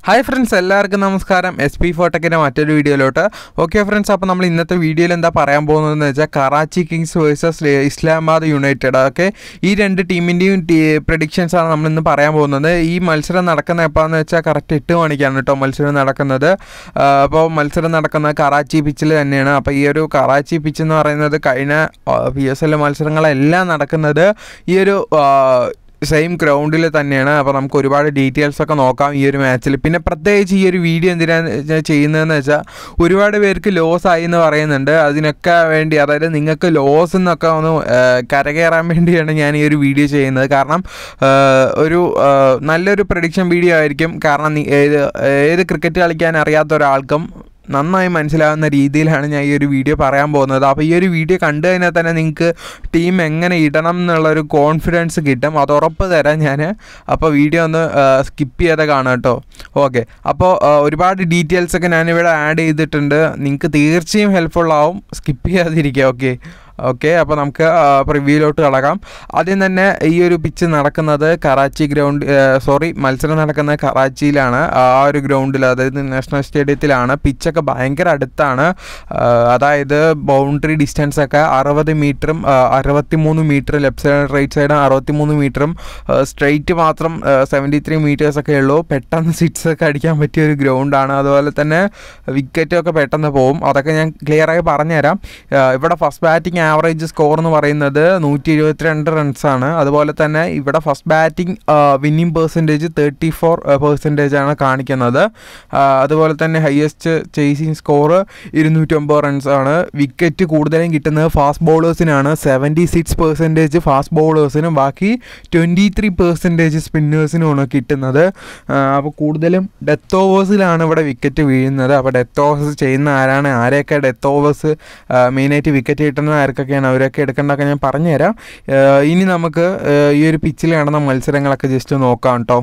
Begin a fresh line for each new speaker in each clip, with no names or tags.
hi friends എല്ലാവർക്കും നമസ്കാരം S P ഫോട്ടക്കിൻ്റെ മറ്റൊരു വീഡിയോയിലോട്ട് ഓക്കെ ഫ്രണ്ട്സ് അപ്പോൾ നമ്മൾ ഇന്നത്തെ വീഡിയോയിൽ എന്താ പറയാൻ പോകുന്നതെന്ന് വെച്ചാൽ Karachi Kings versus Islamabad United okay ഈ രണ്ട് ടീമിൻ്റെയും പ്രഡിക്ഷൻസ് ആണ് നമ്മൾ ഇന്ന് പറയാൻ പോകുന്നത് ഈ മത്സരം നടക്കുന്ന എപ്പോഴാന്ന് വെച്ചാൽ കറക്റ്റ് എട്ട് മണിക്കാണ് കേട്ടോ മത്സരം നടക്കുന്നത് ആ, അപ്പോൾ മത്സരം നടക്കുന്നത് കറാച്ചി പിച്ചിൽ തന്നെയാണ് അപ്പോൾ ഈ ഒരു കറാച്ചി പിച്ച് എന്ന് പറയുന്നത് കഴിഞ്ഞ പി എസ് എൽ മത്സരങ്ങളെല്ലാം നടക്കുന്നത് ഈ ഒരു ആ, സെയിം ഗ്രൗണ്ടിൽ തന്നെയാണ് അപ്പോൾ നമുക്ക് ഒരുപാട് ഡീറ്റെയിൽസ് ഒക്കെ നോക്കാം ഈ ഒരു മാച്ചിൽ പിന്നെ പ്രത്യേകിച്ച് ഈ ഒരു വീഡിയോ എന്തിനാണ് ഞാൻ ചെയ്യുന്നതെന്ന് വെച്ചാൽ ഒരുപാട് പേർക്ക് ലോസ് ആയി എന്ന് പറയുന്നുണ്ട് അതിനൊക്കെ വേണ്ടി അതായത് നിങ്ങൾക്ക് ലോസ് എന്നൊക്കെ ഒന്ന് ആ, കരകയറാൻ വേണ്ടിയാണ് ഞാൻ ഈ ഒരു വീഡിയോ ചെയ്യുന്നത് കാരണം ആ, ഒരു ആ, നല്ലൊരു പ്രഡിക്ഷൻ വീഡിയോ ആയിരിക്കും കാരണം നി- ഏത് ഏത് ക്രിക്കറ്റ് കളിക്കാൻ അറിയാത്ത ഒരാൾക്കും നന്നായി മനസ്സിലാവുന്ന രീതിയിലാണ് ഞാൻ ഈ ഒരു വീഡിയോ പറയാൻ പോകുന്നത് അപ്പോൾ ഈ ഒരു വീഡിയോ കണ്ടു കഴിഞ്ഞാൽ തന്നെ നിങ്ങൾക്ക് ടീം എങ്ങനെ ഇടണം എന്നുള്ളൊരു കോൺഫിഡൻസ് കിട്ടും അത് ഉറപ്പ് തരാം ഞാൻ അപ്പോൾ വീഡിയോ ഒന്ന് സ്കിപ്പ് ചെയ്ത് കാണാം കേട്ടോ ഓക്കെ അപ്പോൾ ഒരുപാട് ഡീറ്റെയിൽസ് ഒക്കെ ഞാനിവിടെ ആഡ് ചെയ്തിട്ടുണ്ട് നിങ്ങൾക്ക് തീർച്ചയായും ഹെൽപ്ഫുൾ ആവും സ്കിപ്പ് ചെയ്യാതിരിക്കുക ഓക്കെ ഓക്കെ അപ്പോൾ നമുക്ക് പ്രിവ്യൂലോട്ട് കടക്കാം ആദ്യം തന്നെ ഈ ഒരു പിച്ച് നടക്കുന്നത് കറാച്ചി ഗ്രൗണ്ട് സോറി മത്സരം നടക്കുന്നത് കറാച്ചിയിലാണ് ആ ഒരു ഗ്രൗണ്ടിൽ അതായത് നാഷണൽ സ്റ്റേഡിയത്തിലാണ് പിച്ചൊക്കെ ഭയങ്കര അടുത്താണ് ആ, അതായത് ബൗണ്ടറി ഡിസ്റ്റൻസ് ഒക്കെ അറുപത് മീറ്ററും അറുപത്തി മൂന്ന് metre left side right side അറുപത്തി മൂന്ന് മീറ്ററും സ്ട്രെയിറ്റ് മാത്രം സെവൻറ്റി ത്രീ മീറ്റേഴ്സ് ഒക്കെ ഉള്ളൂ പെട്ടെന്ന് സിക്സ് ഒക്കെ അടിക്കാൻ പറ്റിയ ഒരു ഗ്രൗണ്ടാണ് അതുപോലെ തന്നെ വിക്കറ്റും ഒക്കെ പെട്ടെന്ന് പോകും അതൊക്കെ ഞാൻ ക്ലിയർ ആയി പറഞ്ഞുതരാം ആ, ഇവിടെ ഫസ്റ്റ് ബാറ്റിംഗ് ആവറേജ് സ്കോർ എന്ന് പറയുന്നത് നൂറ്റി എഴുപത്തിരണ്ട് റൺസാണ് അതുപോലെ തന്നെ ഇവിടെ first batting winning percentage thirty four percentage ആണ് കാണിക്കുന്നത് ആ, അതുപോലെ തന്നെ ഹയസ്റ്റ് ചേസിങ് സ്കോർ ഇരുന്നൂറ്റൊമ്പത് റൺസ് ആണ് വിക്കറ്റ് കൂടുതലും കിട്ടുന്നത് ഫാസ്റ്റ് ബൗളേഴ്സിനാണ് സെവൻറ്റി സിക്സ് പെർസെൻറ്റേജ് ഫാസ്റ്റ് ബൗളേഴ്സിനും ബാക്കി ട്വൻറ്റി ത്രീ പെർസെൻറ്റേജ് സ്പിന്നേഴ്സിനുമാണ് കിട്ടുന്നത് അപ്പോൾ കൂടുതലും ഡെത്ത് ഓവേഴ്സിലാണ് ഇവിടെ വിക്കറ്റ് വീഴുന്നത് അപ്പോൾ ഡെത്ത് ഓവേഴ്സ് ചെയ്യുന്ന ആരാണ് ആരെയൊക്കെ ഡെത്ത് ഓവേഴ്സ് മെയിനായിട്ട് വിക്കറ്റ് കിട്ടുന്നത് ആർക്കൊക്കെയാണ് അവരൊക്കെ എടുക്കേണ്ടതൊക്കെ ഞാൻ പറഞ്ഞുതരാം ആ, ഇനി നമുക്ക് ആ, ഈ ഒരു പിച്ചിൽ നടന്ന മത്സരങ്ങളൊക്കെ ജസ്റ്റ് നോക്കാം കേട്ടോ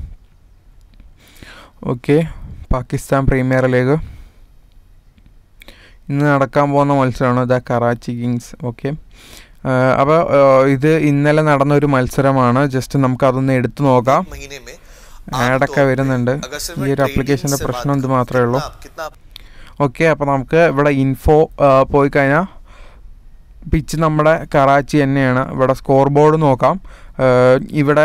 ഓക്കെ പാകിസ്ഥാൻ പ്രീമിയർ ലീഗ് ഇന്ന് നടക്കാൻ പോകുന്ന മത്സരമാണ് ദ കറാച്ചി കിങ്സ് ഓക്കെ അപ്പോൾ ഇത് ഇന്നലെ നടന്ന ഒരു മത്സരമാണ് ജസ്റ്റ് നമുക്ക് അതൊന്ന് എടുത്തു നോക്കാം
महीने में
ആഡൊക്കെ വരുന്നുണ്ട് ഈ ഒരു ആപ്ലിക്കേഷൻ്റെ പ്രശ്നം ഇത് മാത്രമേ ഉള്ളൂ
कितना
ഓക്കെ അപ്പോൾ നമുക്ക് ഇവിടെ ഇൻഫോ പോയി കഴിഞ്ഞാൽ പിച്ച് നമ്മുടെ കറാച്ചി തന്നെയാണ് ഇവിടെ സ്കോർ ബോർഡ് നോക്കാം ആ, ഇവിടെ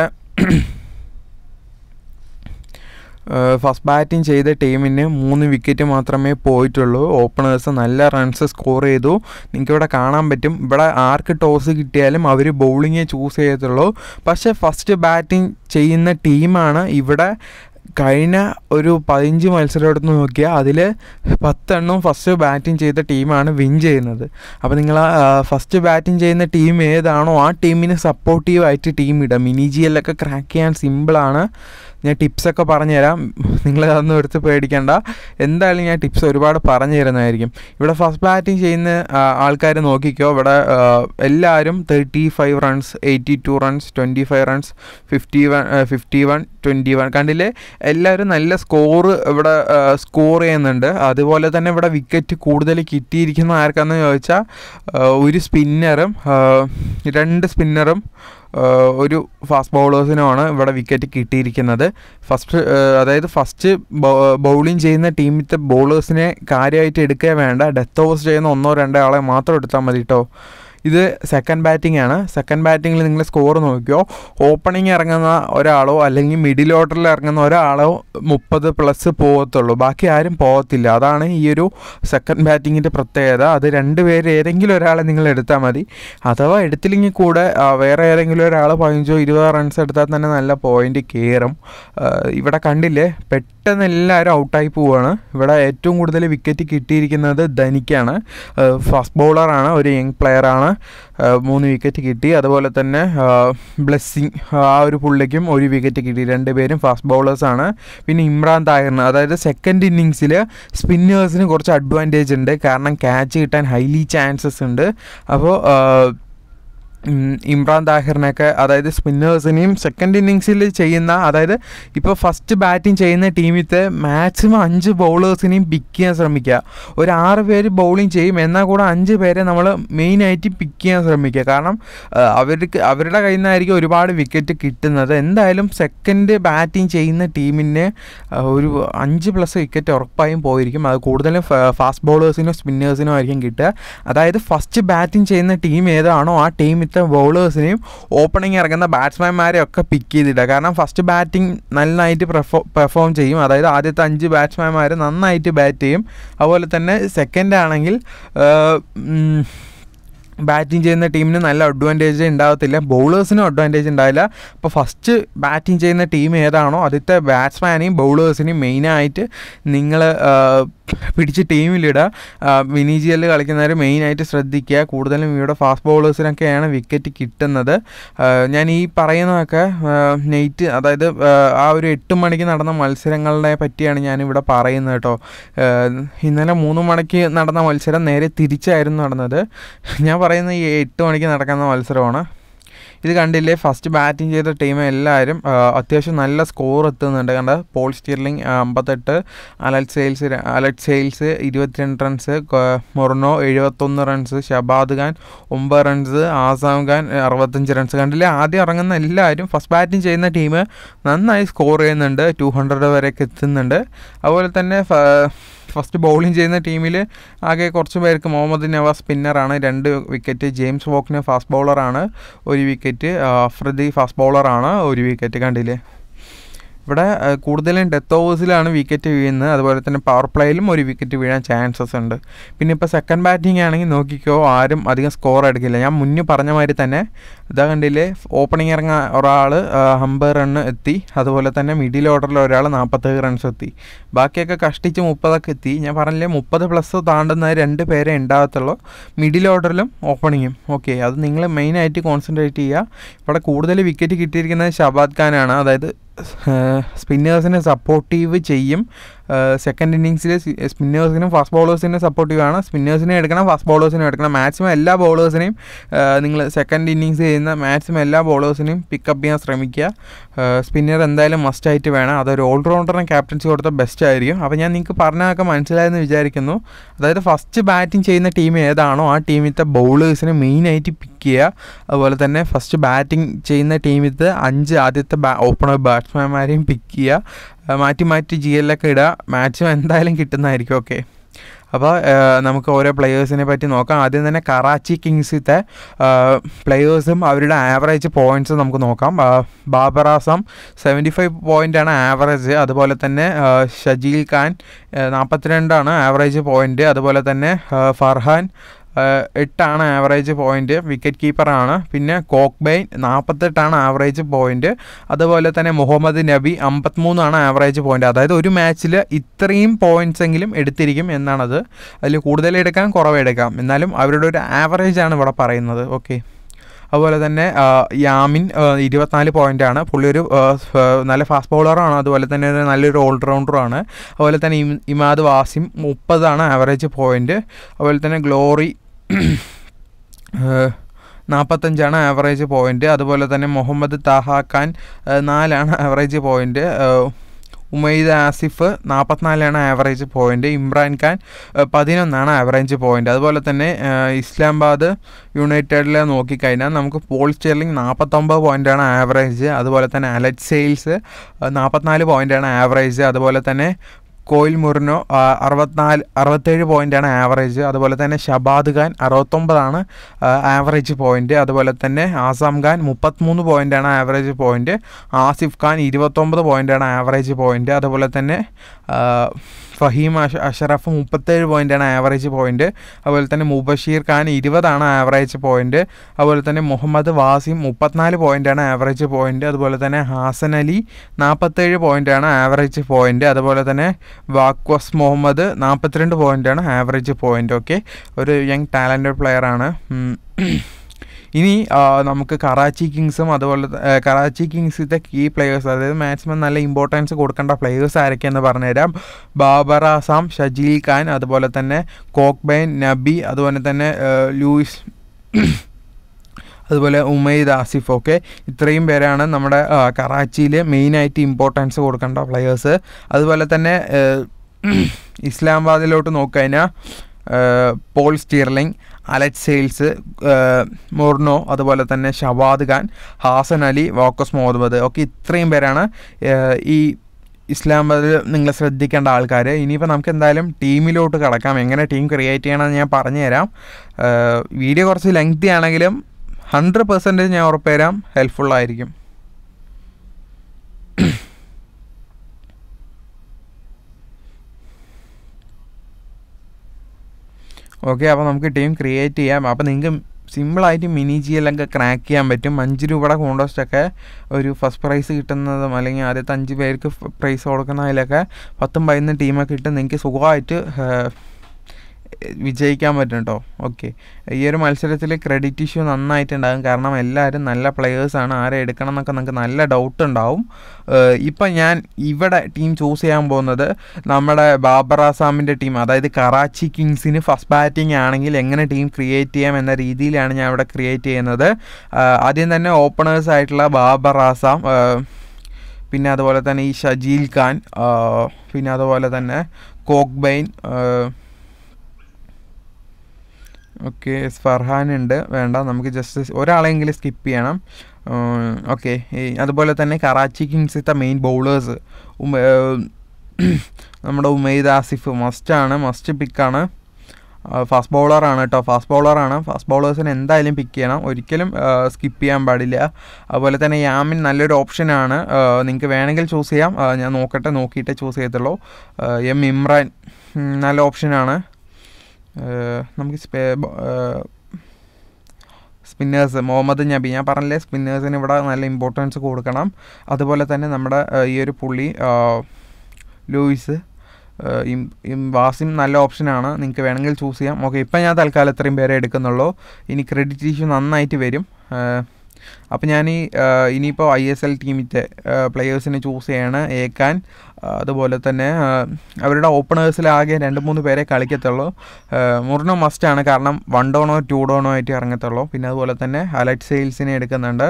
ഫസ്റ്റ് ബാറ്റിംഗ് ചെയ്ത ടീമിന് മൂന്ന് വിക്കറ്റ് മാത്രമേ പോയിട്ടുള്ളൂ ഓപ്പണേഴ്സ് നല്ല റൺസ് സ്കോർ ചെയ്തു നിങ്ങൾക്ക് ഇവിടെ കാണാൻ പറ്റും ഇവിടെ ആർക്ക് ടോസ് കിട്ടിയാലും അവർ ബൗളിങ്ങേ ചൂസ് ചെയ്യത്തുള്ളൂ പക്ഷേ ഫസ്റ്റ് ബാറ്റിംഗ് ചെയ്യുന്ന ടീമാണ് ഇവിടെ കഴിഞ്ഞ ഒരു പതിനഞ്ച് മത്സരം എടുത്ത് നോക്കിയാൽ അതിൽ പത്തെണ്ണം ഫസ്റ്റ് ബാറ്റിംഗ് ചെയ്ത ടീമാണ് വിൻ ചെയ്യുന്നത് അപ്പോൾ നിങ്ങൾ ഫസ്റ്റ് ബാറ്റിംഗ് ചെയ്യുന്ന ടീം ഏതാണോ ആ ടീമിന് സപ്പോർട്ടീവായിട്ട് ടീം ഇടുക മിനി ജി എല്ലൊക്കെ ക്രാക്ക് ചെയ്യാൻ സിമ്പിളാണ് ഞാൻ ടിപ്സൊക്കെ പറഞ്ഞുതരാം നിങ്ങൾ അതൊന്നും എടുത്ത് പേടിക്കണ്ട എന്തായാലും ഞാൻ ടിപ്സ് ഒരുപാട് പറഞ്ഞു തരുന്നതായിരിക്കും ഇവിടെ ഫസ്റ്റ് ബാറ്റിംഗ് ചെയ്യുന്ന ആൾക്കാർ നോക്കിക്കോ ഇവിടെ ആ, എല്ലാവരും thirty five runs eighty two runs twenty five runs fifty one fifty one twenty one കണ്ടില്ലേ എല്ലാവരും നല്ല സ്കോർ ഇവിടെ സ്കോർ ചെയ്യുന്നുണ്ട് അതുപോലെ തന്നെ ഇവിടെ വിക്കറ്റ് കൂടുതൽ കിട്ടിയിരിക്കുന്ന ആർക്കാന്ന് ചോദിച്ചാൽ ആ, ഒരു സ്പിന്നറും രണ്ട് സ്പിന്നറും ഒരു ഫാസ്റ്റ് ബൗളേഴ്സിനുമാണ് ഇവിടെ വിക്കറ്റ് കിട്ടിയിരിക്കുന്നത് ഫസ്റ്റ് അതായത് ഫസ്റ്റ് ബൗളിംഗ് ചെയ്യുന്ന ടീമിലത്തെ ബൗളേഴ്സിനെ കാര്യമായിട്ട് എടുക്കുക വേണ്ട ഡെത്ത് ഓവേഴ്സ് ചെയ്യുന്ന ഒന്നോ രണ്ടോ ആളെ മാത്രം എടുത്താൽ മതി കേട്ടോ ഇത് സെക്കൻഡ് ബാറ്റിംഗ് ആണ് സെക്കൻഡ് ബാറ്റിങ്ങിൽ നിങ്ങൾ സ്കോർ നോക്കിയോ ഓപ്പണിംഗ് ഇറങ്ങുന്ന ഒരാളോ അല്ലെങ്കിൽ മിഡിൽ ഓർഡറിൽ ഇറങ്ങുന്ന ഒരാളോ മുപ്പത് പ്ലസ് പോകത്തുള്ളൂ ബാക്കി ആരും പോകത്തില്ല അതാണ് ഈ ഒരു സെക്കൻഡ് ബാറ്റിങ്ങിൻ്റെ പ്രത്യേകത അത് രണ്ട് പേര് ഏതെങ്കിലും ഒരാളെ നിങ്ങൾ എടുത്താൽ മതി അഥവാ എടുത്തില്ലെങ്കിൽ കൂടെ ആ, വേറെ ഏതെങ്കിലും ഒരാൾ പതിനഞ്ചോ ഇരുപതോ റൺസ് എടുത്താൽ തന്നെ നല്ല പോയിന്റ് കയറും ആ, ഇവിടെ കണ്ടില്ലേ പെട്ടെന്ന് എല്ലാവരും ഔട്ടായി പോവുകയാണ് ഇവിടെ ഏറ്റവും കൂടുതൽ വിക്കറ്റ് കിട്ടിയിരിക്കുന്നത് ധനിക്കാണ് ഫാസ്റ്റ് ബൗളറാണ് ഒരു യങ് പ്ലെയറാണ് മൂന്ന് വിക്കറ്റ് കിട്ടി അതുപോലെ തന്നെ ബ്ലെസ്സിങ് ആ ഒരു പുള്ളിക്കും ഒരു വിക്കറ്റ് കിട്ടി രണ്ടുപേരും ഫാസ്റ്റ് ബൗളേഴ്സാണ് പിന്നെ ഇമ്രാൻ താഹിറിന് അതായത് സെക്കൻഡ് ഇന്നിങ്സിൽ സ്പിന്നേഴ്സിന് കുറച്ച് അഡ്വാൻറ്റേജ് ഉണ്ട് കാരണം ക്യാച്ച് കിട്ടാൻ ഹൈലി ചാൻസസ് ഉണ്ട് അപ്പോൾ ഉം, ഇമ്രാൻ താഹിറിനെയൊക്കെ അതായത് സ്പിന്നേഴ്സിനെയും സെക്കൻഡ് ഇന്നിങ്സിൽ ചെയ്യുന്ന അതായത് ഇപ്പോൾ ഫസ്റ്റ് ബാറ്റിംഗ് ചെയ്യുന്ന ടീമിലത്തെ മാക്സിമം അഞ്ച് ബൗളേഴ്സിനെയും പിക്ക് ചെയ്യാൻ ശ്രമിക്കുക ഒരു ആറ് പേര് ബൗളിംഗ് ചെയ്യും എന്നാൽ കൂടെ അഞ്ച് പേരെ നമ്മൾ മെയിനായിട്ട് പിക്ക് ചെയ്യാൻ ശ്രമിക്കുക കാരണം ആ, അവർക്ക് അവരുടെ കയ്യിൽ നിന്നായിരിക്കും ഒരുപാട് വിക്കറ്റ് കിട്ടുന്നത് എന്തായാലും സെക്കൻഡ് ബാറ്റിംഗ് ചെയ്യുന്ന ടീമിന് ആ, ഒരു അഞ്ച് പ്ലസ് വിക്കറ്റ് ഉറപ്പായും പോയിരിക്കും അത് കൂടുതലും ഫാസ്റ്റ് ബൗളേഴ്സിനോ സ്പിന്നേഴ്സിനോ ആയിരിക്കും കിട്ടുക അതായത് ഫസ്റ്റ് ബാറ്റിംഗ് ചെയ്യുന്ന ടീം ഏതാണോ ആ ടീമിലത്തെ ബൗളേഴ്സിനെയും ഓപ്പണിംഗ് ഇറങ്ങുന്ന ബാറ്റ്സ്മാൻമാരെ ഒക്കെ പിക്ക് ചെയ്തിടുക കാരണം ഫസ്റ്റ് ബാറ്റിംഗ് നന്നായിട്ട് പെർഫോ പെർഫോം ചെയ്യും അതായത് ആദ്യത്തെ അഞ്ച് ബാറ്റ്സ്മാൻമാർ നന്നായിട്ട് ബാറ്റ് ചെയ്യും അതുപോലെ തന്നെ സെക്കൻഡ് ആണെങ്കിൽ ബാറ്റിംഗ് ചെയ്യുന്ന ടീമിന് നല്ല അഡ്വാൻറ്റേജ് ഉണ്ടാകത്തില്ല ബൗളേഴ്സിനും അഡ്വാൻറ്റേജ് ഉണ്ടാവില്ല അപ്പോൾ ഫസ്റ്റ് ബാറ്റിംഗ് ചെയ്യുന്ന ടീം ഏതാണോ ആദ്യത്തെ ബാറ്റ്സ്മാനെയും ബൗളേഴ്സിനെയും മെയിനായിട്ട് നിങ്ങൾ പിടിച്ച് ടീമിലിടുക മിനി ജി എല്ലിൽ കളിക്കുന്നവർ മെയിനായിട്ട് ശ്രദ്ധിക്കുക കൂടുതലും ഇവിടെ ഫാസ്റ്റ് ബൗളേഴ്സിനൊക്കെയാണ് വിക്കറ്റ് കിട്ടുന്നത് ആ, ഞാൻ ഈ പറയുന്നതൊക്കെ നെയ്റ്റ് അതായത് ആ, ആ ഒരു എട്ട് മണിക്ക് നടന്ന മത്സരങ്ങളെ പറ്റിയാണ് ഞാനിവിടെ പറയുന്നത് കേട്ടോ ആ, ഇന്നലെ മൂന്ന് മണിക്ക് നടന്ന മത്സരം നേരെ തിരിച്ചായിരുന്നു നടന്നത് ഞാൻ പറയുന്നത് ഈ എട്ട് മണിക്ക് നടക്കുന്ന മത്സരമാണ് ഇത് കണ്ടില്ലേ ഫസ്റ്റ് ബാറ്റിംഗ് ചെയ്ത ടീം എല്ലാവരും ആ, അത്യാവശ്യം നല്ല സ്കോർ എത്തുന്നുണ്ട് കണ്ട പോൾ സ്റ്റീർലിംഗ് ആ, അമ്പത്തെട്ട് അലറ്റ് സെയിൽസ് ര- അലറ്റ് സെയിൽസ് ഇരുപത്തിരണ്ട് റൺസ് മൊർണോ എഴുപത്തൊന്ന് റൺസ് ഷബാദ് ഖാൻ ഒമ്പത് റൺസ് ആസാം ഖാൻ അറുപത്തഞ്ച് റൺസ് കണ്ടില്ലേ ആദ്യം ഇറങ്ങുന്ന എല്ലാവരും ഫസ്റ്റ് ബാറ്റിംഗ് ചെയ്യുന്ന ടീം നന്നായി സ്കോർ ചെയ്യുന്നുണ്ട് ടു ഹൺഡ്രഡ് വരെയൊക്കെ എത്തുന്നുണ്ട് അതുപോലെ തന്നെ ഫ- ഫസ്റ്റ് ബൗളിംഗ് ചെയ്യുന്ന ടീമിൽ ആകെ കുറച്ച് പേർക്ക് മുഹമ്മദ് നവാസ് സ്പിന്നറാണ് രണ്ട് വിക്കറ്റ് ജെയിംസ് വോക്കിന് ഫാസ്റ്റ് ബൗളറാണ് ഒരു വിക്കറ്റ് അഫ്രദി ഫാസ്റ്റ് ബൗളറാണ് ഒരു വിക്കറ്റ് കണ്ടില്ലേ ഇവിടെ ആ, കൂടുതലും ഡെത്ത് ഓവേഴ്സിലാണ് വിക്കറ്റ് വീഴുന്നത് അതുപോലെ തന്നെ പവർ പ്ലേയിലും ഒരു വിക്കറ്റ് വീഴാൻ ചാൻസസ് ഉണ്ട് പിന്നെ ഇപ്പോൾ സെക്കൻഡ് ബാറ്റിംഗ് ആണെങ്കിൽ നോക്കിക്കോ ആരും അധികം സ്കോർ എടുക്കില്ല ഞാൻ മുന്നേ പറഞ്ഞ മാതിരി തന്നെ ഇതാ കണ്ടില്ലേ ഓപ്പണിംഗ് ഇറങ്ങാൻ ഒരാൾ അമ്പത് റണ്ണ് എത്തി അതുപോലെ തന്നെ മിഡിൽ ഓർഡറിൽ ഒരാൾ നാൽപ്പത്തേഴ് റൺസ് എത്തി ബാക്കിയൊക്കെ കഷ്ടിച്ച് മുപ്പതൊക്കെ എത്തി ഞാൻ പറഞ്ഞില്ലേ മുപ്പത് പ്ലസ് താണ്ടുന്ന രണ്ട് പേരെ ഉണ്ടാകത്തുള്ളൂ മിഡിൽ ഓർഡറിലും ഓപ്പണിങ്ങും ഓക്കെ അത് നിങ്ങൾ മെയിനായിട്ട് കോൺസെൻട്രേറ്റ് ചെയ്യുക ഇവിടെ കൂടുതൽ വിക്കറ്റ് കിട്ടിയിരിക്കുന്നത് ഷബാദ് ഖാനാണ് അതായത് സ്പിന്നേഴ്സിനെ സപ്പോർട്ടീവ് ചെയ്യും സെക്കൻഡ് ഇന്നിങ്സിൽ സ്പിന്നേഴ്സിനും ഫാസ്റ്റ് ബൗളേഴ്സിനും സപ്പോർട്ടീവാണ് സ്പിന്നേഴ്സിനെ എടുക്കണം ഫാസ്റ്റ് ബൗളേഴ്സിനും എടുക്കണം മാക്സിമം എല്ലാ ബൗളേഴ്സിനെയും നിങ്ങൾ സെക്കൻഡ് ഇന്നിങ്സ് ചെയ്യുന്ന മാക്സിമം എല്ലാ ബൗളേഴ്സിനെയും പിക്കപ്പ് ചെയ്യാൻ ശ്രമിക്കുക സ്പിന്നർ എന്തായാലും മസ്റ്റായിട്ട് വേണം അതൊരു ഓൾറൗണ്ടറിന് ക്യാപ്റ്റൻസി കൊടുത്ത ബെസ്റ്റ് ആയിരിക്കും അപ്പോൾ ഞാൻ നിങ്ങൾക്ക് പറഞ്ഞതൊക്കെ മനസ്സിലായെന്ന് വിചാരിക്കുന്നു അതായത് ഫസ്റ്റ് ബാറ്റിംഗ് ചെയ്യുന്ന ടീം ഏതാണോ ആ ടീമിലത്തെ ബൗളേഴ്സിനെ മെയിനായിട്ട് പിക്ക് ചെയ്യുക അതുപോലെ തന്നെ ഫസ്റ്റ് ബാറ്റിംഗ് ചെയ്യുന്ന ടീമിലത്തെ അഞ്ച് ആദ്യത്തെ ബാ ഓപ്പണർ ബാറ്റ്സ്മാൻമാരെയും പിക്ക് ചെയ്യുക ആ, മാറ്റി മാറ്റി ജി എല്ലൊക്കെ ഇടുക മാച്ചും എന്തായാലും കിട്ടുന്നതായിരിക്കും ഓക്കെ അപ്പോൾ നമുക്ക് ഓരോ പ്ലെയേഴ്സിനെ പറ്റി നോക്കാം ആദ്യം തന്നെ കറാച്ചി കിങ്സിത്തെ പ്ലെയേഴ്സും അവരുടെ ആവറേജ് പോയിൻറ്റ്സും നമുക്ക് നോക്കാം ആ, ബാബർ ആസം സെവൻറ്റി ഫൈവ് പോയിൻ്റാണ് ആവറേജ് അതുപോലെ തന്നെ ആ, ഷജീൽ ഖാൻ നാൽപ്പത്തിരണ്ടാണ് ആവറേജ് പോയിൻ്റ് അതുപോലെ തന്നെ ആ, ഫർഹാൻ ആ, എട്ടാണ് ആവറേജ് പോയിൻ്റ് വിക്കറ്റ് കീപ്പറാണ് പിന്നെ കോക്ബെയിൻ നാൽപ്പത്തെട്ടാണ് ആവറേജ് പോയിൻ്റ് അതുപോലെ തന്നെ മുഹമ്മദ് നബി അമ്പത്തിമൂന്നാണ് ആവറേജ് പോയിൻ്റ് അതായത് ഒരു മാച്ചിൽ ഇത്രയും പോയിൻറ്റ്സ് എങ്കിലും എടുത്തിരിക്കും എന്നാണത് അതിൽ കൂടുതൽ എടുക്കാം കുറവെടുക്കാം എന്നാലും അവരുടെ ഒരു ആവറേജ് ആണ് ഇവിടെ പറയുന്നത് ഓക്കെ അതുപോലെ തന്നെ ആ, യാമിൻ ആ, ഇരുപത്തിനാല് പോയിൻ്റാണ് പുള്ളി ഒരു ആ, ഫ്- നല്ല ഫാസ്റ്റ് ബൗളറാണ് അതുപോലെ തന്നെ ഒരു നല്ലൊരു ഓൾറൗണ്ടറാണ് അതുപോലെ തന്നെ ഇം- ഇമാദ് വാസിം മുപ്പതാണ് ആവറേജ് പോയിൻ്റ് അതുപോലെ തന്നെ ഗ്ലോറി നാൽപ്പത്തഞ്ചാണ് ആവറേജ് പോയിൻ്റ് അതുപോലെ തന്നെ മുഹമ്മദ് താഹ ഖാൻ ആ, നാലാണ് ആവറേജ് പോയിൻ്റ് ഉമൈദ് ആസിഫ് നാൽപ്പത്തിനാലാണ് ആവറേജ് പോയിൻ്റ് ഇമ്രാൻ ഖാൻ ആ, പതിനൊന്നാണ് ആവറേജ് പോയിൻ്റ് അതുപോലെ തന്നെ ആ, ഇസ്ലാമാബാദ് യുണൈറ്റഡിൽ നോക്കിക്കഴിഞ്ഞാൽ നമുക്ക് പോൾ സ്റ്റെർലിംഗ് നാൽപ്പത്തൊമ്പത് പോയിൻ്റാണ് ആവറേജ് അതുപോലെ തന്നെ അലറ്റ് സെയിൽസ് നാൽപ്പത്തിനാല് പോയിൻ്റാണ് ആവറേജ് അതുപോലെ തന്നെ കോയിൽ മുറിനോ ആ, അറുപത്തിനാല് അറുപത്തേഴ് പോയിൻ്റാണ് ആവറേജ് അതുപോലെ തന്നെ ഷബാദ് ഖാൻ അറുപത്തൊമ്പതാണ് ആവറേജ് പോയിൻ്റ് അതുപോലെ തന്നെ ആസാം ഖാൻ മുപ്പത്തിമൂന്ന് പോയിൻ്റാണ് ആവറേജ് പോയിൻ്റ് ആസിഫ് ഖാൻ ഇരുപത്തൊമ്പത് പോയിൻ്റാണ് ആവറേജ് പോയിൻ്റ് അതുപോലെ തന്നെ ആ, ഫഹീം അഷ അഷറഫ് മുപ്പത്തേഴ് പോയിൻ്റാണ് ആവറേജ് പോയിൻ്റ് അതുപോലെ തന്നെ മുബഷീർ ഖാൻ ഇരുപതാണ് ആവറേജ് പോയിൻ്റ് അതുപോലെ തന്നെ മുഹമ്മദ് വാസിം മുപ്പത്തിനാല് പോയിൻ്റാണ് ആവറേജ് പോയിൻ്റ് അതുപോലെ തന്നെ ഹാസൻ അലി നാൽപ്പത്തേഴ് പോയിൻ്റാണ് ആവറേജ് പോയിൻ്റ് അതുപോലെ തന്നെ വാക്വസ് മുഹമ്മദ് നാൽപ്പത്തിരണ്ട് പോയിൻ്റാണ് ആവറേജ് പോയിൻ്റ് ഓക്കെ ഒരു യങ് ടാലൻറ്റഡ് പ്ലെയറാണ് ഇനി ആ, നമുക്ക് കറാച്ചി കിങ്സും അതുപോലെ ത- ഏ, കറാച്ചി കിങ്സിത്തെ കീ പ്ലെയേഴ്സ് അതായത് മാക്സിമം നല്ല ഇമ്പോർട്ടൻസ് കൊടുക്കേണ്ട പ്ലെയേഴ്സ് ആരൊക്കെയെന്ന് പറഞ്ഞുതരാം ബാബർ ആസാം ഷജീൽ ഖാൻ അതുപോലെ തന്നെ കോക്ബൈൻ നബി അതുപോലെ തന്നെ ഏ, ലൂയിസ് അതുപോലെ ഉമൈദ് ആസിഫ് ഒക്കെ ഇത്രയും പേരാണ് നമ്മുടെ കറാച്ചിയിൽ മെയിനായിട്ട് ഇമ്പോർട്ടൻസ് കൊടുക്കേണ്ട പ്ലെയേഴ്സ് അതുപോലെ തന്നെ ഇസ്ലാമാബാദിലോട്ട് നോക്കിക്കഴിഞ്ഞാൽ പോൾ സ്റ്റീർലിംഗ് അലറ്റ് സെയിൽസ് മൊർണോ അതുപോലെ തന്നെ ഷവാദ് ഖാൻ ഹാസൻ അലി വാക്കസ് മുഹമ്മദ് ഒക്കെ ഇത്രയും പേരാണ് ഈ ഇസ്ലാമാബാദിൽ നിങ്ങൾ ശ്രദ്ധിക്കേണ്ട ആൾക്കാർ ഇനിയിപ്പോൾ നമുക്ക് എന്തായാലും ടീമിലോട്ട് കിടക്കാം എങ്ങനെ ടീം ക്രിയേറ്റ് ചെയ്യണമെന്ന് ഞാൻ പറഞ്ഞുതരാം വീഡിയോ കുറച്ച് ലെങ്തി ആണെങ്കിലും ഹൺഡ്രഡ് പെർസെൻറ്റേജ് ഞാൻ ഉറപ്പുതരാം ഹെൽപ്ഫുള്ളായിരിക്കും ഓക്കെ അപ്പോൾ നമുക്ക് ടീം ക്രിയേറ്റ് ചെയ്യാം അപ്പോൾ നിങ്ങൾക്ക് സിമ്പിളായിട്ട് മിനി ജി എല്ലൊക്കെ ക്രാക്ക് ചെയ്യാൻ പറ്റും അഞ്ച് രൂപയുടെ കോണ്ടോസ്റ്റൊക്കെ ഒരു ഫസ്റ്റ് പ്രൈസ് കിട്ടുന്നതും അല്ലെങ്കിൽ ആദ്യത്തെ അഞ്ച് പേർക്ക് പ്രൈസ് കൊടുക്കുന്നതിലൊക്കെ പത്തും പതിനൊന്നും ടീമൊക്കെ ഇട്ട് നിങ്ങൾക്ക് സുഖമായിട്ട് വിജയിക്കാൻ പറ്റും കേട്ടോ ഓക്കെ ഈ ഒരു മത്സരത്തിൽ ക്രെഡിറ്റ് ഇഷ്യൂ നന്നായിട്ടുണ്ടാകും കാരണം എല്ലാവരും നല്ല പ്ലെയേഴ്സാണ് ആരെ എടുക്കണം എന്നൊക്കെ നിങ്ങൾക്ക് നല്ല ഡൗട്ട് ഉണ്ടാവും ഇപ്പം ഞാൻ ഇവിടെ ടീം ചൂസ് ചെയ്യാൻ പോകുന്നത് നമ്മുടെ ബാബർ ആസാമിൻ്റെ ടീം അതായത് കറാച്ചി കിങ്സിന് ഫസ്റ്റ് ബാറ്റിംഗ് ആണെങ്കിൽ എങ്ങനെ ടീം ക്രിയേറ്റ് ചെയ്യാം എന്ന രീതിയിലാണ് ഞാൻ ഇവിടെ ക്രിയേറ്റ് ചെയ്യുന്നത് ആദ്യം തന്നെ ഓപ്പണേഴ്സ് ആയിട്ടുള്ള ബാബർ ആസാം പിന്നെ അതുപോലെ തന്നെ ഈ ഷജീൽ ഖാൻ പിന്നെ അതുപോലെ തന്നെ കോക്ബൈൻ ഓക്കെ ഫർഹാൻ ഉണ്ട് വേണ്ട നമുക്ക് ജസ്റ്റ് ഒരാളെങ്കിലും സ്കിപ്പ് ചെയ്യണം ഓക്കെ അതുപോലെ തന്നെ കറാച്ചി കിങ്സിത്തെ മെയിൻ ബൗളേഴ്സ് നമ്മുടെ ഉമൈദ് ആസിഫ് മസ്റ്റാണ് മസ്റ്റ് പിക്കാണ് ഫാസ്റ്റ് ബൗളറാണ് കേട്ടോ ഫാസ്റ്റ് ബൗളറാണ് ഫാസ്റ്റ് ബൗളേഴ്സിന് എന്തായാലും പിക്ക് ചെയ്യണം ഒരിക്കലും സ്കിപ്പ് ചെയ്യാൻ പാടില്ല അതുപോലെ തന്നെ യാമിൻ നല്ലൊരു ഓപ്ഷനാണ് നിങ്ങൾക്ക് വേണമെങ്കിൽ ചൂസ് ചെയ്യാം ഞാൻ നോക്കട്ടെ നോക്കിയിട്ടേ ചൂസ് ചെയ്യത്തുള്ളൂ എം ഇമ്രാൻ നല്ല ഓപ്ഷനാണ് നമുക്ക് സ്പേ സ്പിന്നേഴ്സ് മുഹമ്മദ് നബി ഞാൻ പറഞ്ഞില്ലേ സ്പിന്നേഴ്സിന് ഇവിടെ നല്ല ഇമ്പോർട്ടൻസ് കൊടുക്കണം അതുപോലെ തന്നെ നമ്മുടെ ഈ ഒരു പുള്ളി ലൂയിസ് വാസിം നല്ല ഓപ്ഷനാണ് നിങ്ങൾക്ക് വേണമെങ്കിൽ ചൂസ് ചെയ്യാം ഓക്കെ ഇപ്പം ഞാൻ തൽക്കാലം ഇത്രയും പേരെ എടുക്കുന്നുള്ളൂ ഇനി ക്രെഡിറ്റ് ഇഷ്യൂ നന്നായിട്ട് വരും അപ്പോൾ ഞാൻ ഈ ഇനിയിപ്പോൾ ഐ എസ് എൽ ടീമിൻ്റെ പ്ലെയേഴ്സിനെ ചൂസ് ചെയ്യാണ് ഏക്കാൻ അതുപോലെ തന്നെ അവരുടെ ഓപ്പണേഴ്സിലാകെ രണ്ട് മൂന്ന് പേരെ കളിക്കത്തുള്ളൂ മുറിനോ മസ്റ്റാണ് കാരണം വൺ ഡോണോ ടു ഡോണോ ആയിട്ട് ഇറങ്ങത്തുള്ളൂ പിന്നെ അതുപോലെ തന്നെ അലറ്റ് സെയിൽസിനെ എടുക്കുന്നുണ്ട്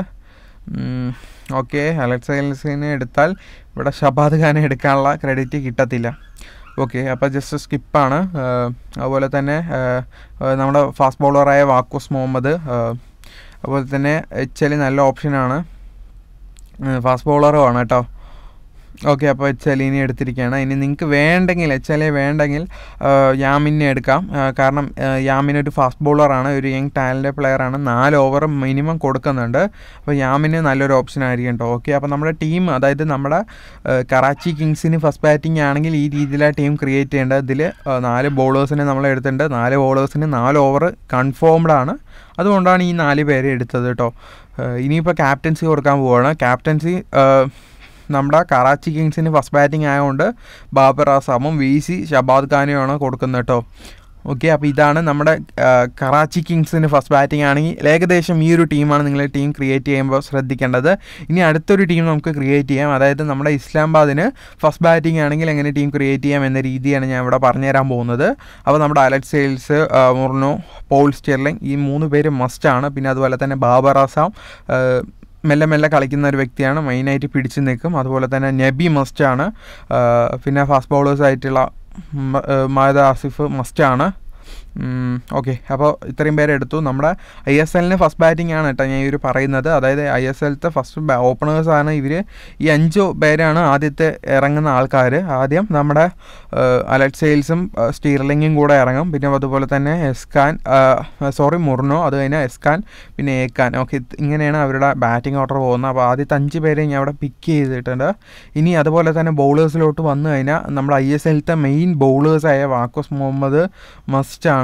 ഓക്കെ അലറ്റ് സെയിൽസിനെ എടുത്താൽ ഇവിടെ ഷബാദ് ഖാനെ എടുക്കാനുള്ള ക്രെഡിറ്റ് കിട്ടത്തില്ല ഓക്കെ അപ്പോൾ ജസ്റ്റ് സ്കിപ്പാണ് അതുപോലെ തന്നെ നമ്മുടെ ഫാസ്റ്റ് ബൗളറായ വാക്കോസ് മുഹമ്മദ് അതുപോലെ തന്നെ എച്ച് എൽ നല്ല ഓപ്ഷനാണ് ഫാസ്റ്റ് ബൗളറുമാണ് കേട്ടോ ഓക്കെ അപ്പോൾ എച്ച് എല്ലിനെ എടുത്തിരിക്കുകയാണ് ഇനി നിങ്ങൾക്ക് വേണ്ടെങ്കിൽ എച്ച് എൽ വേണ്ടെങ്കിൽ യാമിനെ എടുക്കാം കാരണം യാമിൻ ഒരു ഫാസ്റ്റ് ബൗളറാണ് ഒരു യങ് ടാലൻ്റ് പ്ലെയറാണ് നാല് ഓവർ മിനിമം കൊടുക്കുന്നുണ്ട് അപ്പോൾ യാമിന് നല്ലൊരു ഓപ്ഷൻ ആയിരിക്കും കേട്ടോ ഓക്കെ അപ്പോൾ നമ്മുടെ ടീം അതായത് നമ്മുടെ കറാച്ചി കിങ്സിന് ഫസ്റ്റ് ബാറ്റിംഗ് ആണെങ്കിൽ ഈ രീതിയിലാണ് ടീം ക്രിയേറ്റ് ചെയ്യേണ്ടത് ഇതിൽ നാല് ബൗളേഴ്സിനെ നമ്മൾ എടുത്തിട്ടുണ്ട് നാല് ബൗളേഴ്സിന് നാല് ഓവർ കൺഫേംഡ് ആണ് അതുകൊണ്ടാണ് ഈ നാല് പേരെ എടുത്തത് കേട്ടോ ഇനിയിപ്പോൾ ക്യാപ്റ്റൻസി കൊടുക്കാൻ പോവുകയാണ് ക്യാപ്റ്റൻസി നമ്മുടെ കറാച്ചി കിങ്സിന് ഫസ്റ്റ് ബാറ്റിംഗ് ആയതുകൊണ്ട് ബാബർ ആസാമും വി സി ഷബാദ് ഖാനുമാണ് കൊടുക്കുന്നത് കേട്ടോ ഓക്കെ അപ്പോൾ ഇതാണ് നമ്മുടെ കറാച്ചി കിങ്സിന് ഫസ്റ്റ് ബാറ്റിംഗ് ആണെങ്കിൽ ഏകദേശം ഈ ഒരു ടീമാണ് നിങ്ങൾ ടീം ക്രിയേറ്റ് ചെയ്യുമ്പോൾ ശ്രദ്ധിക്കേണ്ടത് ഇനി അടുത്തൊരു ടീം നമുക്ക് ക്രിയേറ്റ് ചെയ്യാം അതായത് നമ്മുടെ ഇസ്ലാമാബാദിന് ഫസ്റ്റ് ബാറ്റിംഗ് ആണെങ്കിൽ എങ്ങനെ ടീം ക്രിയേറ്റ് ചെയ്യാം എന്ന രീതിയാണ് ഞാൻ ഇവിടെ പറഞ്ഞുതരാൻ പോകുന്നത് അപ്പോൾ നമ്മുടെ Alex Hales Munro Paul Stirling ഈ മൂന്ന് പേര് മസ്റ്റാണ് പിന്നെ അതുപോലെ തന്നെ ബാബർ ആസാം മെല്ലെ മെല്ലെ കളിക്കുന്ന ഒരു വ്യക്തിയാണ് മെയിനായിട്ട് പിടിച്ചു നിൽക്കും അതുപോലെ തന്നെ നബി മസ്റ്റാണ് പിന്നെ ഫാസ്റ്റ് ബൗളേഴ്സ് ആയിട്ടുള്ള മായദ ആസിഫ് മസ്റ്റാണ് ഓക്കെ അപ്പോൾ ഇത്രയും പേരെ എടുത്തു നമ്മുടെ ഐ എസ് എല്ലിന് ഫസ്റ്റ് ബാറ്റിംഗ് ആണ് കേട്ടോ ഞാൻ ഈ ഒരു പറയുന്നത് അതായത് ഐ എസ് എല്ലിലത്തെ ഫസ്റ്റ് ഓപ്പണേഴ്സാണ് ഇവർ ഈ അഞ്ച് പേരാണ് ആദ്യത്തെ ഇറങ്ങുന്ന ആൾക്കാർ ആദ്യം നമ്മുടെ അലറ്റ് സെയിൽസും സ്റ്റീർലിങ്ങും കൂടെ ഇറങ്ങും പിന്നെ അതുപോലെ തന്നെ എസ്കാൻ സോറി മുർണോ അത് കഴിഞ്ഞാൽ എസ്കാൻ പിന്നെ ഏക്കാൻ ഓക്കെ ഇങ്ങനെയാണ് അവരുടെ ബാറ്റിംഗ് ഓർഡർ പോകുന്നത് അപ്പോൾ ആദ്യത്തെ അഞ്ച് പേരെ ഞാൻ അവിടെ പിക്ക് ചെയ്തിട്ടുണ്ട് ഇനി അതുപോലെ തന്നെ ബൗളേഴ്സിലോട്ട് വന്നു കഴിഞ്ഞാൽ നമ്മുടെ ഐ എസ് എല്ലിലത്തെ മെയിൻ ബൗളേഴ്സായ വാക്കോസ് മുഹമ്മദ് മസ്റ്റാണ്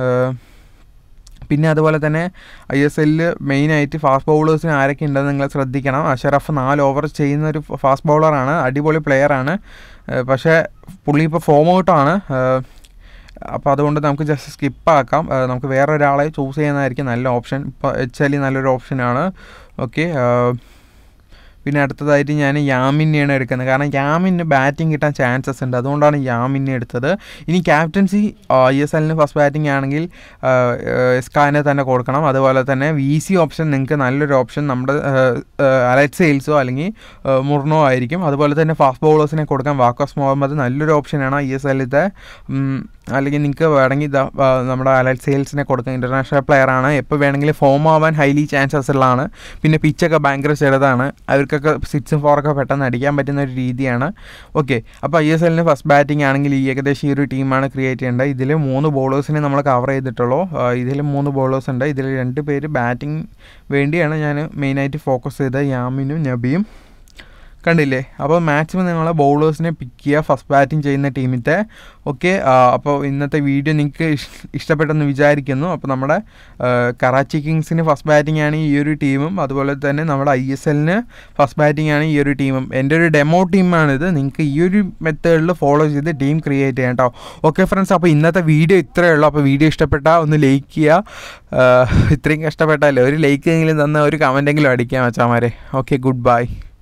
പിന്നെ അതുപോലെ തന്നെ ഐ എസ് എല്ലിൽ മെയിനായിട്ട് ഫാസ്റ്റ് ബൗളേഴ്സിന് ആരൊക്കെ ഉണ്ടെന്ന് നിങ്ങൾ ശ്രദ്ധിക്കണം അഷറഫ് നാല് ഓവർ ചെയ്യുന്ന ഒരു ഫാസ്റ്റ് ബൗളറാണ് അടിപൊളി പ്ലെയറാണ് പക്ഷേ പുള്ളി ഇപ്പോൾ ഫോം ഔട്ടാണ് അപ്പോൾ അതുകൊണ്ട് നമുക്ക് ജസ്റ്റ് സ്കിപ്പാക്കാം നമുക്ക് വേറെ ഒരാളെ ചൂസ് ചെയ്യുന്നതായിരിക്കും നല്ല ഓപ്ഷൻ ഇപ്പോൾ എച്ച് എൽ നല്ലൊരു ഓപ്ഷനാണ് ഓക്കെ പിന്നെ അടുത്തതായിട്ട് ഞാൻ യാമിനെയാണ് എടുക്കുന്നത് കാരണം യാമിന് ബാറ്റിംഗ് കിട്ടാൻ ചാൻസസ് ഉണ്ട് അതുകൊണ്ടാണ് യാമിനെ എടുത്തത് ഇനി ക്യാപ്റ്റൻസി ഐ എസ് എല്ലിന് ഫസ്റ്റ് ബാറ്റിംഗ് ആണെങ്കിൽ എസ്കാനെ തന്നെ കൊടുക്കണം അതുപോലെ തന്നെ വി സി ഓപ്ഷൻ നിങ്ങൾക്ക് നല്ലൊരു ഓപ്ഷൻ നമ്മുടെ അലറ്റ് സെയിൽസോ അല്ലെങ്കിൽ മുർണോ ആയിരിക്കും അതുപോലെ തന്നെ ഫാസ്റ്റ് ബൗളേഴ്സിനെ കൊടുക്കാൻ വാക്കോസ് മുഹമ്മദ് നല്ലൊരു ഓപ്ഷനാണ് ഐ എസ് എല്ലിത്തെ അല്ലെങ്കിൽ നിങ്ങൾക്ക് വേണമെങ്കിൽ ഇതാ നമ്മുടെ അലറ്റ് സെയിൽസിനെ കൊടുക്കാം ഇൻ്റർനാഷണൽ പ്ലെയറാണ് എപ്പോൾ വേണമെങ്കിലും ഫോം ആവാൻ ഹൈലി ചാൻസസ് ഉള്ളതാണ് പിന്നെ പിച്ചൊക്കെ ഭയങ്കര ചെറുതാണ് അവർക്കൊക്കെ സിക്സും ഫോറൊക്കെ പെട്ടെന്ന് അടിക്കാൻ പറ്റുന്ന ഒരു രീതിയാണ് ഓക്കെ അപ്പോൾ ഐ എസ് എല്ലിന് ഫസ്റ്റ് ബാറ്റിംഗ് ആണെങ്കിൽ ഈ ഏകദേശം ഈ ഒരു ടീമാണ് ക്രിയേറ്റ് ചെയ്യേണ്ടത് ഇതിൽ മൂന്ന് ബോളേഴ്സിനെ നമ്മൾ കവർ ചെയ്തിട്ടുള്ളൂ ഇതിൽ മൂന്ന് ബോളേഴ്സ് ഉണ്ട് ഇതിൽ രണ്ട് പേര് ബാറ്റിംഗ് വേണ്ടിയാണ് ഞാൻ മെയിനായിട്ട് ഫോക്കസ് ചെയ്തത് യാമിനും നബിയും കണ്ടില്ലേ അപ്പോൾ മാക്സിമം നിങ്ങൾ ബൗളേഴ്സിനെ പിക്ക് ചെയ്യുക ഫസ്റ്റ് ബാറ്റിംഗ് ചെയ്യുന്ന ടീമിത്തെ ഓക്കെ അപ്പോൾ ഇന്നത്തെ വീഡിയോ നിങ്ങൾക്ക് ഇഷ്ടപ്പെട്ടെന്ന് വിചാരിക്കുന്നു അപ്പോൾ നമ്മുടെ കറാച്ചി കിങ്സിന് ഫസ്റ്റ് ബാറ്റിംഗ് ആണ് ഈ ഒരു ടീമും അതുപോലെ തന്നെ നമ്മുടെ ഐ എസ് എല്ലിന് ഫസ്റ്റ് ബാറ്റിംഗ് ആണ് ഈ ഒരു ടീമും എൻ്റെ ഒരു ഡെമോ ടീമാണിത് നിങ്ങൾക്ക് ഈ ഒരു മെത്തേഡിൽ ഫോളോ ചെയ്ത് ടീം ക്രിയേറ്റ് ചെയ്യാം കേട്ടോ ഓക്കെ ഫ്രണ്ട്സ് അപ്പോൾ ഇന്നത്തെ വീഡിയോ ഇത്രയേ ഉള്ളൂ അപ്പോൾ വീഡിയോ ഇഷ്ടപ്പെട്ടാൽ ഒന്ന് ലൈക്ക് ചെയ്യുക ഇത്രയും കഷ്ടപ്പെട്ടാലേ ഒരു ലൈക്ക് എങ്കിലും തന്ന ഒരു കമൻറ്റെങ്കിലും അടിക്കാൻ വെച്ചാൽ മാരെ ഓക്കെ ഗുഡ് ബൈ